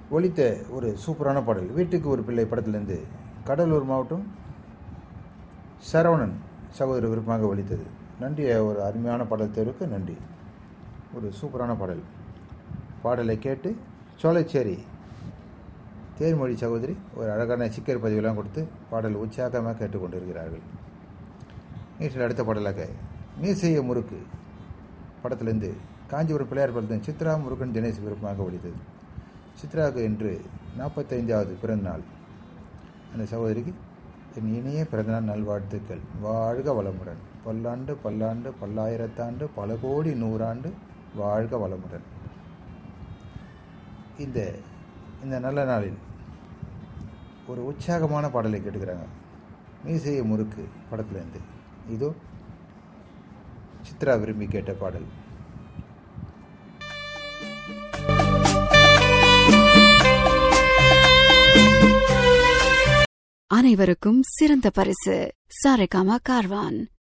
ஒலித்த ஒரு சூப்பரான பாடல் வீட்டுக்கு ஒரு பிள்ளை படத்திலிருந்து கடலூர் மாவட்டம் சரவணன் சகோதரர் விருப்பமாக ஒலித்தது நன்றி ஒரு அருமையான பாடல் தேர்வுக்கு நன்றி ஒரு சூப்பரான பாடல் பாடலை கேட்டு சோலைச்சேரி தேர்மொழி சகோதரி ஒரு அழகான சிக்கர் பதிவெல்லாம் கொடுத்து பாடல் உற்சாகமாக கேட்டுக்கொண்டிருக்கிறார்கள் நேற்றில் அடுத்த பாடலாக மீசைய முறுக்கு படத்திலிருந்து காஞ்சிபுரம் பிள்ளையார் படத்தின் சித்ரா முருகன் தினேஷ் விருப்பமாக ஒழித்தது சித்ராவுக்கு இன்று நாற்பத்தைந்தாவது பிறந்த நாள் அந்த சகோதரிக்கு என் இனிய பிறந்தநாள் நல்வாழ்த்துக்கள் வாழ்க வளமுடன் பல்லாண்டு பல்லாண்டு பல்லாயிரத்தாண்டு பல கோடி நூறாண்டு வாழ்க வளமுடன் இந்த இந்த நல்ல நாளில் ஒரு உற்சாகமான பாடலை கேட்டுக்கிறாங்க மீசைய முறுக்கு படத்துலேருந்து இதோ சித்ரா விரும்பி கேட்ட பாடல் அனைவருக்கும் சிறந்த பரிசு சாரேகாமா கார்வான்